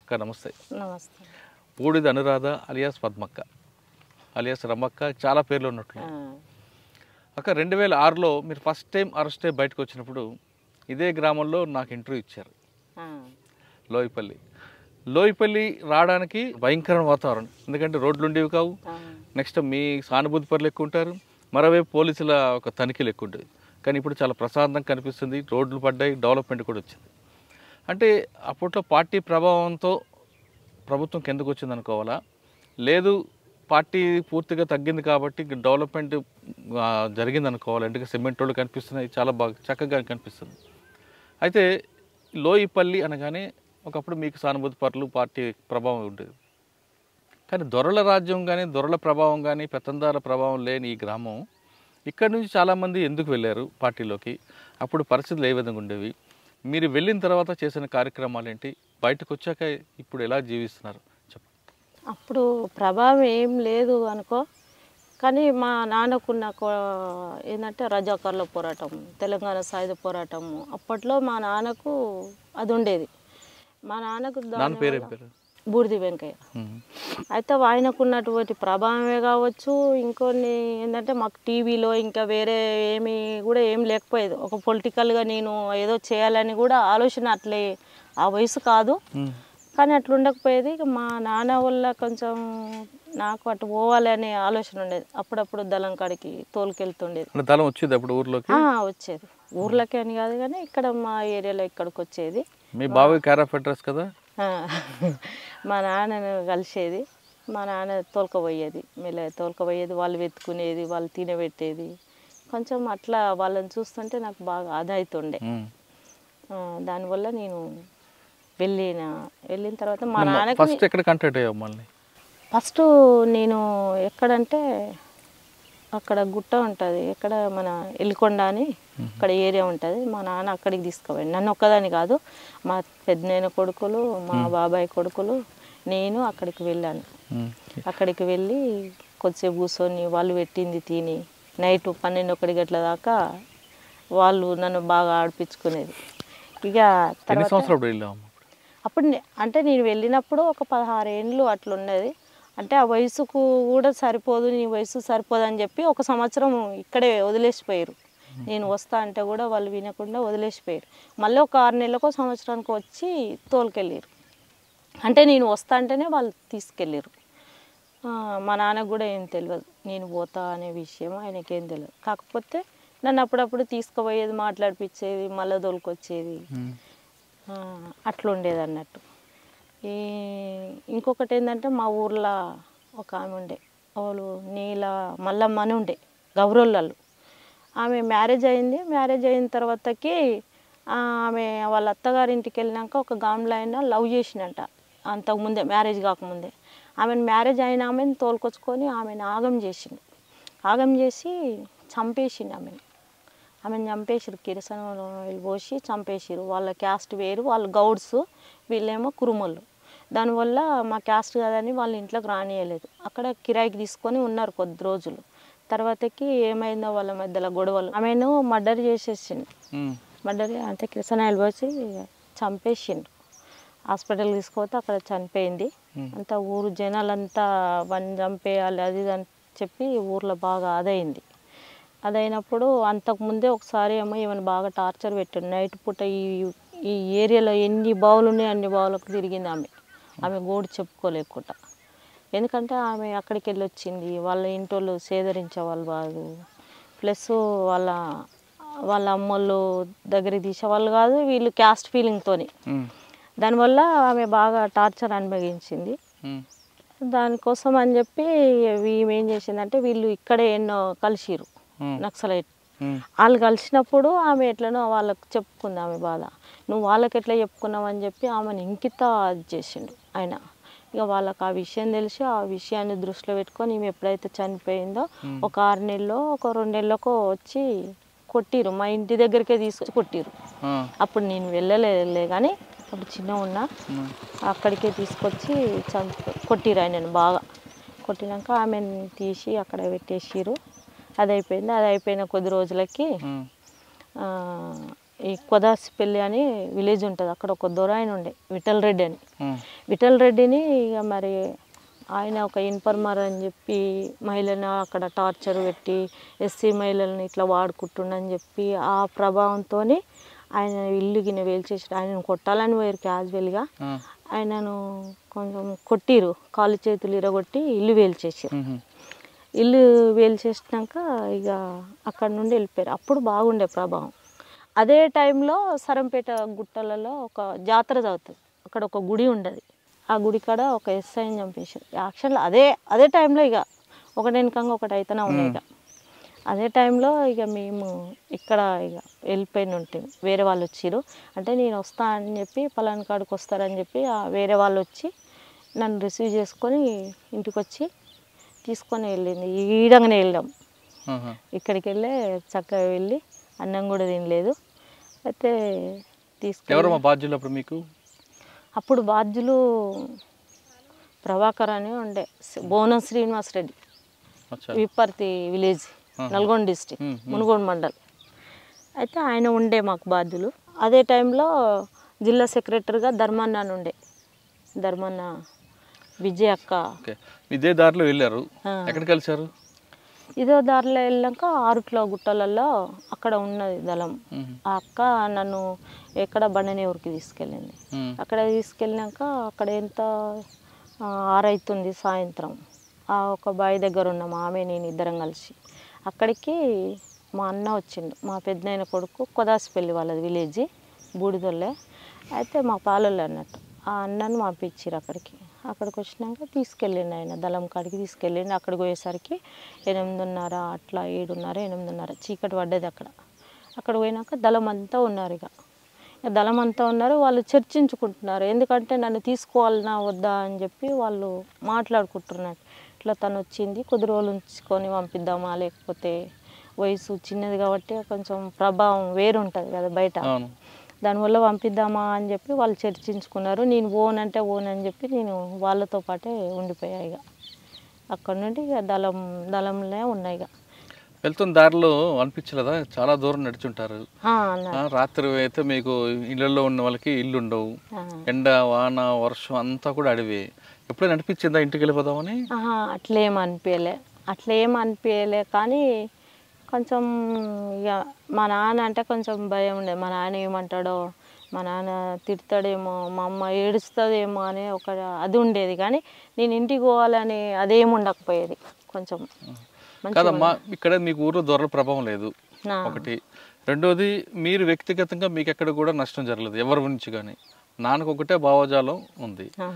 అక్క నమస్తే నమస్తే బూడిద అనురాధ అలియాస్ పద్మక్క అలియాస్ రమ్మక్క చాలా పేర్లు ఉన్నట్లు ఆ, అక్క రెండు వేల ఆరులో మీరు ఫస్ట్ టైం అరెస్ట్ అయ్యి బయటకు వచ్చినప్పుడు ఇదే గ్రామంలో నాకు ఇంటర్వ్యూ ఇచ్చారు ఆ, లోయపల్లి లోయపల్లి రావడానికి భయంకరమైన వాతావరణం ఎందుకంటే రోడ్లు ఉండేవి కావు ఆ, నెక్స్ట్ మీ సానుభూతి పరులు ఎక్కువ ఉంటారు మరోవైపు పోలీసుల ఒక తనిఖీలు ఎక్కువ ఉంటుంది కానీ ఇప్పుడు చాలా ప్రశాంతంగా కనిపిస్తుంది రోడ్లు పడ్డాయి డెవలప్మెంట్ కూడా వచ్చింది అంటే అప్పట్లో పార్టీ ప్రభావంతో ప్రభుత్వం కిందకు వచ్చింది అనుకోవాలా లేదు పార్టీ పూర్తిగా తగ్గింది కాబట్టి డెవలప్మెంట్ ఆ, జరిగింది అనుకోవాలి ఎందుకంటే సిమెంట్ రోడ్లు కనిపిస్తున్నాయి చాలా బాగా చక్కగా కనిపిస్తుంది అయితే లోయిపల్లి అనగానే ఒకప్పుడు మీకు సానుభూతి పరులు పార్టీ ప్రభావం ఉండేది కానీ దొరల రాజ్యం కానీ దొరల ప్రభావం కానీ పెత్తందార ప్రభావం లేని ఈ గ్రామం ఇక్కడ నుంచి చాలామంది ఎందుకు వెళ్ళారు పార్టీలోకి అప్పుడు పరిస్థితులు ఏ విధంగా ఉండేవి మీరు వెళ్ళిన తర్వాత చేసిన కార్యక్రమాలు ఏంటి బయటకు వచ్చాక ఇప్పుడు ఎలా జీవిస్తున్నారు చెప్పండి అప్పుడు ప్రభావం ఏం లేదు అనుకో కానీ మా నాన్నకున్న కో- ఏంటంటే రజాకర్ల పోరాటం తెలంగాణ సాయుధ పోరాటం అప్పట్లో మా నాన్నకు అది ఉండేది మా నాన్నకు దాని నాన్న పేరు ఏం వల్ల- పేరు బూడిది వెంకయ్య ఉమ్. అయితే ఆయనకున్నటువంటి ప్రభావమే కావచ్చు ఇంకొన్ని ఏంటంటే మాకు టీవీలో ఇంకా వేరే ఏమి కూడా ఏం లేకపోయేది ఒక పొలిటికల్గా నేను ఏదో చేయాలని కూడా ఆలోచన అట్లే ఆ వయసు కాదు ఉమ్. కానీ అట్లా ఉండకపోయేది ఇక మా నాన్న వల్ల కొంచెం నాకు అటు పోవాలనే ఆలోచన ఉండేది అప్పుడప్పుడు దళం కాడికి తోలుకెళ్తుండేది అంటే దళం వచ్చింది అప్పుడు ఊర్లోకి ఆ, వచ్చేది ఊర్లకి అని కాదు కానీ ఇక్కడ మా ఏరియాలో ఇక్కడికి వచ్చేది మీ బాబాయ్ క్యార్ ఆఫ్ అడ్రస్ కదా ఆ, మా నాన్నను కలిసేది మా నాన్న తోలుకపోయేది మెల్ల తోలుకపోయేది వాళ్ళు వెతుకునేది వాళ్ళు తినబెట్టేది కొంచెం అట్లా వాళ్ళని చూస్తుంటే నాకు బాగా ఆదాయితుండే ఉమ్. ఆ, దానివల్ల నేను వెళ్ళిన వెళ్ళిన తర్వాత మా నాన్నకి ఫస్ట్ ఎక్కడ కాంటాక్ట్ అయ్యావు మళ్ళీ ఫస్ట్ నేను ఎక్కడంటే అక్కడ గుట్ట ఉంటుంది ఎక్కడ మన ఎల్లికొండ అని అక్కడ ఏరియా ఉంటుంది మా నాన్న అక్కడికి తీసుకుపోయాడు నన్ను ఒక్కదాని కాదు మా పెద్దనాయన కొడుకులు మా బాబాయ్ కొడుకులు నేను అక్కడికి వెళ్ళాను ఉమ్. అక్కడికి వెళ్ళి కొద్దిసేపు కూర్చొని వాళ్ళు పెట్టింది తిని నైట్ పన్నెండు ఒకటి గంటల దాకా వాళ్ళు నన్ను బాగా ఆడిపించుకునేది ఇక ఎన్ని తర్వాత సంవత్సరాలు అప్పుడు వెళ్ళావు అప్పుడు నే- అంటే నేను వెళ్ళినప్పుడు ఒక పదహారు ఏండ్లు అట్లున్నది అంటే ఆ వయసుకు కూడా సరిపోదు నీ వయసు సరిపోదు అని చెప్పి ఒక సంవత్సరం ఇక్కడే వదిలేసిపోయారు నేను వస్తా అంటే కూడా వాళ్ళు వినకుండా వదిలేసిపోయారు మళ్ళీ ఒక ఆరు నెలలకు సంవత్సరానికి వచ్చి తోలుకెళ్ళారు అంటే నేను వస్తా అంటేనే వాళ్ళు తీసుకెళ్ళారు ఆ, మా నాన్నకు కూడా ఏం తెలియదు నేను పోతా అనే విషయం ఆయనకేం తెలియదు కాకపోతే నన్ను అప్పుడప్పుడు తీసుకుపోయేది మాట్లాడిపించేది మళ్ళీ దొరికొచ్చేది ఉమ్. ఆ, అట్లా ఉండేది అన్నట్టు ఈ ఇంకొకటి ఏంటంటే మా ఊర్లో ఒక ఆమె ఉండే వాళ్ళు నీల మల్లమ్మ అని ఉండే గౌరవళ్ళు ఆమె మ్యారేజ్ అయింది మ్యారేజ్ అయిన తర్వాతకి ఆ, ఆమె వాళ్ళ అత్తగారింటికి వెళ్ళినాక ఒక గామ్లో అయినా లవ్ చేసినంట అంతకుముందే మ్యారేజ్ కాకముందే ఆమెను మ్యారేజ్ అయిన ఆమెను తోలుకొచ్చుకొని ఆమెను ఆగం చేసిండు ఆగం చేసి చంపేసిండు ఆమెను ఆమెను చంపేసిరు కిరసన పోసి చంపేసిరు వాళ్ళ క్యాస్ట్ వేరు వాళ్ళు గౌడ్స్ వీళ్ళేమో కురుమలు దానివల్ల మా క్యాస్ట్ కదని వాళ్ళ ఇంట్లోకి రానియలేదు అక్కడ కిరాయికి తీసుకొని ఉన్నారు కొద్ది రోజులు తర్వాతకి ఏమైందో వాళ్ళ మధ్యలో గొడవలు ఆమెను మర్డర్ చేసేసిండు ఉమ్. మర్డర్ అంటే కిరసనాయలు పోసి చంపేసిండు హాస్పిటల్ తీసుకుపోతే అక్కడ చనిపోయింది అంతా ఊరు జనాలంతా వన్ చంపేయాలి అది ఇది అని చెప్పి ఊర్లో బాగా అదైంది అదైనప్పుడు అంతకుముందే ఒకసారి ఏమో ఏమైనా బాగా టార్చర్ పెట్టాడు నైట్ పూట ఈ ఈ ఏరియాలో ఎన్ని బావులు ఉన్నాయి అన్ని బావులకు తిరిగింది ఆమె ఆమె గోడు చెప్పుకోలేకుండా ఎందుకంటే ఆమె అక్కడికి వెళ్ళి వచ్చింది వాళ్ళ ఇంటోళ్ళు సేదరించే వాళ్ళు కాదు ప్లస్ వాళ్ళ వాళ్ళ అమ్మోళ్ళు దగ్గరికి తీసేవాళ్ళు కాదు వీళ్ళు క్యాస్ట్ ఫీలింగ్తోని ఉమ్. దానివల్ల ఆమె బాగా టార్చర్ అనుభవించింది ఉమ్. దానికోసం అని చెప్పి ఈమె ఏం చేసిందంటే వీళ్ళు ఇక్కడే ఎన్నో కలిసిరు ఉమ్. నక్సలైట్ ఉమ్. వాళ్ళు కలిసినప్పుడు ఆమె ఎట్లనో వాళ్ళకి చెప్పుకుంది ఆమె బాధ నువ్వు వాళ్ళకి ఎట్లా చెప్పుకున్నావు అని చెప్పి ఆమెను ఇంకిత అది చేసిండు ఆయన ఇక వాళ్ళకి ఆ విషయం తెలిసి ఆ విషయాన్ని దృష్టిలో పెట్టుకొని ఈమె ఎప్పుడైతే చనిపోయిందో ఒక ఆరు నెలలో ఒక రెండు నెలలకో వచ్చి కొట్టిరు మా ఇంటి దగ్గరికే తీసుకొచ్చి కొట్టిరు ఆ. అప్పుడు నేను వెళ్ళలేదులే కానీ అప్పుడు చిన్న ఉన్నా ఉమ్. అక్కడికే తీసుకొచ్చి చంప కొట్టిరు ఆయనను బాగా కొట్టినాక ఆమెను తీసి అక్కడ పెట్టేసిరు అది అయిపోయింది అది అయిపోయిన కొద్ది రోజులకి ఉమ్. ఆ, ఈ కొదాసిపల్లి అని విలేజ్ ఉంటుంది అక్కడ ఒక దొర ఆయన ఉండే విఠల్ రెడ్డి అని ఉమ్. విఠల్ రెడ్డిని ఇక మరి ఆయన ఒక ఇన్ఫర్మర్ అని చెప్పి మహిళను అక్కడ టార్చర్ పెట్టి ఎస్సీ మహిళలను ఇట్లా వాడుకుంటుండని చెప్పి ఆ ప్రభావంతో ఆయన ఇల్లు గిన్నె వేల్చేసి ఆయనను కొట్టాలని పోయారు క్యాజువల్గా ఆ. ఆయనను కొంచెం కొట్టిరు కాలు చేతులు ఇరగొట్టి ఇల్లు వేల్చేసారు ఉహు. ఇల్లు వేల్చేసినాక ఇక అక్కడ నుండి వెళ్ళిపోయారు అప్పుడు బాగుండే ప్రభావం అదే టైంలో సరంపేట గుట్టలలో ఒక జాతర చదువుతుంది అక్కడ ఒక గుడి ఉండదు ఆ గుడి కాడ ఒక ఎస్ఐని చంపేశారు యాక్షన్లో అదే అదే టైంలో ఇక ఒకటి వెనకంగా ఒకటి అయితేనే ఉన్నాయి ఇక అదే టైంలో ఇక మేము ఇక్కడ ఇక వెళ్ళిపోయిన ఉంటాం వేరే వాళ్ళు వచ్చిర్రు అంటే నేను వస్తా అని చెప్పి పలానా కాడికి వస్తారని చెప్పి ఆ వేరే వాళ్ళు వచ్చి నన్ను రిసీవ్ చేసుకొని ఇంటికి వచ్చి తీసుకొని వెళ్ళింది ఈడంగానే వెళ్ళాం ఆహా. ఇక్కడికి వెళ్ళి చక్కగా వెళ్ళి అన్నం కూడా తినలేదు అయితే ఎవరు తీసుకెళ్ళి మా బాధ్యులు అప్పుడు మీకు అప్పుడు బాధ్యులు ప్రభాకర్ అని ఉండే బోనం శ్రీనివాస్ రెడ్డి అచ్చా విప్పర్తి విలేజ్ ఆహా. నల్గొండ డిస్టిక్ మ్మ్, మ్మ్. మునుగోడు మండల్ అయితే ఆయన ఉండే మాకు బాధ్యులు అదే టైంలో జిల్లా సెక్రటరీగా ధర్మన్న అని ఉండే ధర్మన్న విజయ్ అక్క ఓకే ఇదే దారిలో వెళ్ళారు ఆ. ఎక్కడ కలిశారు ఇదో దారిలో వెళ్ళాక ఆరుట్ల గుట్టలలో అక్కడ ఉన్నది దళం ఉహు. ఆ అక్క నన్ను ఎక్కడ బండనేవురికి తీసుకెళ్ళింది ఉమ్. అక్కడ తీసుకెళ్ళినాక అక్కడ ఎంత ఆ, ఆరైతుంది సాయంత్రం ఆ ఒక బావి దగ్గర ఉన్నాం ఆమె నేను ఇద్దరం కలిసి అక్కడికి మా అన్న వచ్చిండు మా పెద్దనాయన కొడుకు కొదాసిపల్లి వాళ్ళది విలేజ్ బూడిదొల్లే అయితే మా పాలొల్లే అన్నట్టు ఆ అన్నను పంపించారు అక్కడికి అక్కడికి వచ్చినాక తీసుకెళ్ళిండు ఆయన దళం కాడికి తీసుకెళ్ళిండు అక్కడికి పోయేసరికి ఎనిమిదిన్నర అట్లా ఏడున్నర ఎనిమిదిన్నర చీకటి పడ్డది అక్కడ అక్కడ పోయినాక దళం అంతా ఉన్నారు ఇక ఇక దళం అంతా ఉన్నారు వాళ్ళు చర్చించుకుంటున్నారు ఎందుకంటే నన్ను తీసుకోవాలనా వద్దా అని చెప్పి వాళ్ళు మాట్లాడుకుంటున్నారు ఇట్లా తను వచ్చింది కొద్ది రోజులు ఉంచుకొని పంపిద్దామా లేకపోతే వయసు చిన్నది కాబట్టి కొంచెం ప్రభావం వేరు ఉంటుంది కదా బయట అవును దానివల్ల పంపిద్దామా అని చెప్పి వాళ్ళు చర్చించుకున్నారు నేను ఓన్ అంటే ఓన్ అని చెప్పి నేను వాళ్ళతో పాటే ఉండిపోయా ఇక అక్కడ నుండి ఇక దళం దళంలో ఉన్నాయి ఇక వెళ్తున్న దారిలో అనిపించలేదా చాలా దూరం నడుచుంటారు ఆ, అన్నారు ఆ, రాత్రి అయితే మీకు ఇళ్ళల్లో ఉన్న వాళ్ళకి ఇల్లు ఉండవు ఆ. ఎండ వాన వర్షం అంతా కూడా అడివి ఎప్పుడైనా అనిపించిందా ఇంటికి వెళ్ళిపోదామని ఆహా, అట్లేం అనిపించలే అట్లేం అనిపించలే కానీ కొంచెం ఇక మా నాన్న అంటే కొంచెం భయం ఉండే మా నాన్న ఏమంటాడో మా నాన్న తిడతాడేమో మా అమ్మ ఏడుస్తుందేమో అనే ఒక అది ఉండేది కానీ నేను ఇంటికి పోవాలని అదేం ఉండకపోయేది కొంచెం మంచిగా కాదమ్మా ఇక్కడ మీకు ఊర్లో దొరల ప్రభావం లేదు నా- ఒకటి రెండోది మీరు వ్యక్తిగతంగా మీకు ఎక్కడ కూడా నష్టం జరగలేదు ఎవరి నుంచి కానీ నాన్నకు ఒకటే భావజాలం ఉంది ఆ.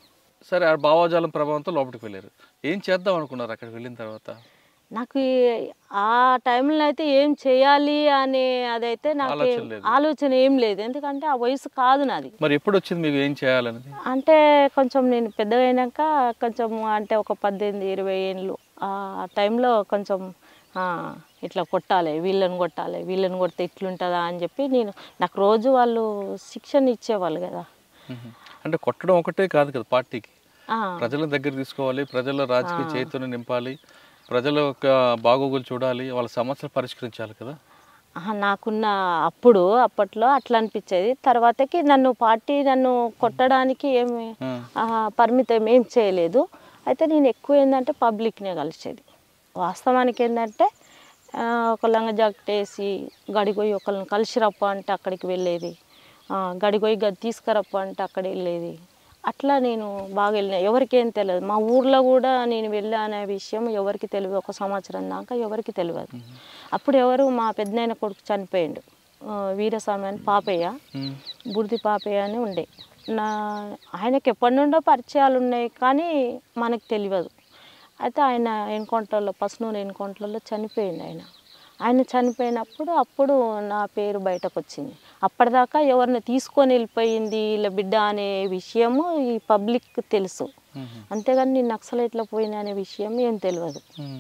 సరే ఆ భావజాలం ప్రభావంతో లోపలికి వెళ్ళారు ఏం చేద్దాం అనుకున్నారు అక్కడికి వెళ్ళిన తర్వాత నాకు ఈ- ఆ టైంలో అయితే ఏం చేయాలి అనే అదైతే నాకు ఆలోచన ఏం- లేదు. ఆలోచన ఏం లేదు ఎందుకంటే ఆ వయసు కాదు నాది మరి ఎప్పుడు వచ్చింది మీకు ఏం చేయాలనేది అంటే కొంచెం నేను పెద్దగా అయినాక కొంచెం అంటే ఒక పద్దెనిమిది ఇరవై ఏళ్ళు ఆ టైంలో కొంచెం ఆ, ఇట్లా కొట్టాలి వీళ్ళని కొట్టాలి వీళ్ళని కొడితే ఇట్లుంటుందా అని చెప్పి నేను నాకు రోజు వాళ్ళు శిక్షణ ఇచ్చేవాళ్ళు కదా మ్మ్. అంటే కొట్టడం ఒకటే కాదు కదా పార్టీకి ఆ, ప్రజల దగ్గర తీసుకోవాలి ప్రజల రాజకీయ చైతన్యం నింపాలి ప్రజల యొక్క బాగోగులు చూడాలి వాళ్ళ సమస్యలు పరిష్కరించాలి కదా ఆహా, నాకున్న అప్పుడు అప్పట్లో అట్లా అనిపించేది తర్వాతకి నన్ను పార్టీ నన్ను కొట్టడానికి ఏమి ఆ. ఆహా, పరిమితం ఏం చేయలేదు అయితే నేను ఎక్కువ ఏంటంటే పబ్లిక్నే కలిసేది వాస్తవానికి ఏంటంటే ఆ, ఒక లంగ జాకెట్ వేసి గడిపోయి ఒకళ్ళని కలిసి రప్ప అంటే అక్కడికి వెళ్ళేది ఆ, గడిపోయి గది తీసుకురప్ప అంటే అక్కడ వెళ్ళేది అట్లా నేను బాగా వెళ్ళిన ఎవరికి ఏం తెలియదు మా ఊర్లో కూడా నేను వెళ్ళా అనే విషయం ఎవరికి తెలియదు ఒక సంవత్సరం దాకా ఎవరికి తెలియదు అప్పుడు ఎవరు మా పెద్దనాయన కొడుకు చనిపోయిండు ఆ, వీరస్వామి అని పాపయ్య మ్మ్. బుడిది పాపయ్య అని ఉండే నా ఆయనకి ఎప్పటి నుండో పరిచయాలు ఉన్నాయి కానీ మనకు తెలియదు అయితే ఆయన ఎన్కౌంటర్లో పసునూరు ఎన్కౌంటర్లో చనిపోయింది ఆయన ఆయన చనిపోయినప్పుడు అప్పుడు నా పేరు బయటకు వచ్చింది అప్పటిదాకా ఎవరిని తీసుకొని వెళ్ళిపోయింది ఇలా బిడ్డ అనే విషయము ఈ పబ్లిక్ తెలుసు మ్మ్. అంతేగాని నేను నక్సలైట్లో పోయిన అనే విషయం ఏం తెలియదు మ్మ్.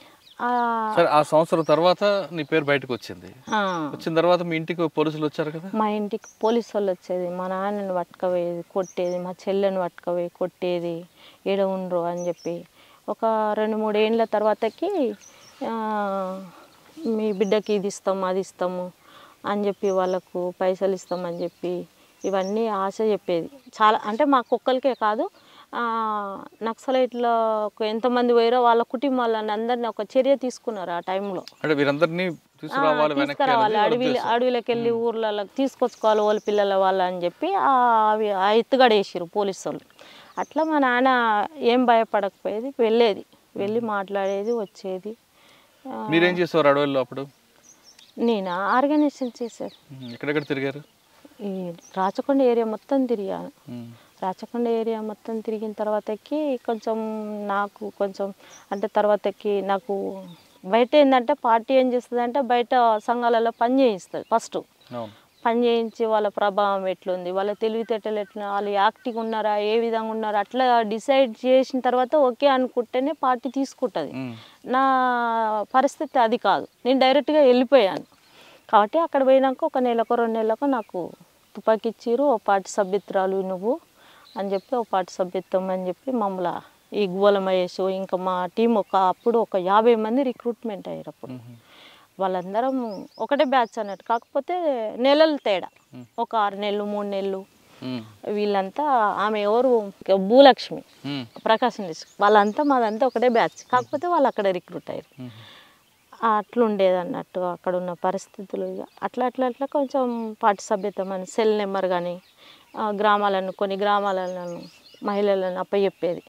ఆ, సరే ఆ సంవత్సరం తర్వాత నీ పేరు బయటకు వచ్చింది ఆ, వచ్చిన తర్వాత మీ ఇంటికి పోలీసులు వచ్చారు కదా మా ఇంటికి పోలీసు వాళ్ళు వచ్చేది మా నాన్నని పట్టుకపోయేది కొట్టేది మా చెల్లెని పట్టుకపోయి కొట్టేది ఏడ ఉండరు అని చెప్పి ఒక రెండు మూడు ఏండ్ల తర్వాతకి ఆ, మీ బిడ్డకి ఇది ఇస్తాము అది ఇస్తాము అని చెప్పి వాళ్ళకు పైసలు ఇస్తామని చెప్పి ఇవన్నీ ఆశ చెప్పేది చాలా అంటే మా కుక్కలకే కాదు ఆ, నక్సలైట్లో ఒక ఎంతమంది పోయారో వాళ్ళ కుటుంబాలను అందరినీ ఒక చర్య తీసుకున్నారు ఆ టైంలో అంటే వీరందరినీ తీసుకురావాలి వెనక్కి తీసుకురావాలి అనేది వాళ్ళ అడవి ఉద్దేశం. అడవిలోకి వెళ్ళి ఊర్లలో తీసుకొచ్చుకోవాలి వాళ్ళ పిల్లల వాళ్ళ అని చెప్పి ఆ అవి ఆ ఎత్తుగడేసారు పోలీసు వాళ్ళు అట్లా మా నాన్న ఏం భయపడకపోయేది వెళ్ళేది వెళ్ళి మాట్లాడేది వచ్చేది ఆ, మీరేం చేసేవారు అడవుల్లో అప్పుడు నేను ఆర్గనైజేషన్ చేశాను ఉమ్, ఎక్కడెక్కడ తిరిగారు ఈ రాచకొండ ఏరియా మొత్తం తిరిగాను ఉమ్, రాచకొండ ఏరియా మొత్తం తిరిగిన తర్వాతకి కొంచెం నాకు కొంచెం అంటే తర్వాతకి నాకు బయట ఏంటంటే పార్టీ ఏం చేస్తుంది అంటే బయట సంఘాలలో పని చేయిస్తుంది ఫస్ట్ అవును పని చేయించి వాళ్ళ ప్రభావం ఎట్లుంది వాళ్ళ తెలివితేటలు ఎట్లా వాళ్ళు యాక్టివ్ ఉన్నారా ఏ విధంగా ఉన్నారా అట్లా డిసైడ్ చేసిన తర్వాత ఓకే అనుకుంటేనే పార్టీ తీసుకుంటుంది ఉమ్, నా పరిస్థితి అది కాదు నేను డైరెక్ట్గా వెళ్ళిపోయాను కాబట్టి అక్కడ పోయినాక ఒక నెలకు రెండు నెలలకు నాకు తుపాకీ ఇచ్చిర్రు ఓ పార్టీ సభ్యత్రాలు నువ్వు అని చెప్పి ఓ పార్టీ సభ్యత్వం అని చెప్పి మమ్మల్ని ఈ గువ్వల మహేష్ ఇంకా మా టీం ఒక అప్పుడు ఒక యాభై మంది రిక్రూట్మెంట్ అయ్యారు అప్పుడు ఉమ్, వాళ్ళందరం ఒకటే బ్యాచ్ అన్నట్టు కాకపోతే నెలలు తేడా ఒక ఆరు నెలలు మూడు నెలలు ఉమ్, వీళ్ళంతా ఆమె ఎవరు భూలక్ష్మి ఉమ్, ప్రకాశం డిస్ట్రిక్ట్ వాళ్ళంతా మాదంతా ఒకటే బ్యాచ్ కాకపోతే వాళ్ళు అక్కడ రిక్రూట్ అయ్యారు ఉమ్. అట్లుండేది అన్నట్టు అక్కడ ఉన్న పరిస్థితులు ఇక అట్లా అట్లా అట్లా కొంచెం పార్టీ సభ్యత్వం అని సెల్ నెంబర్ కానీ గ్రామాలను కొన్ని గ్రామాలను మహిళలను అప్పచెప్పేది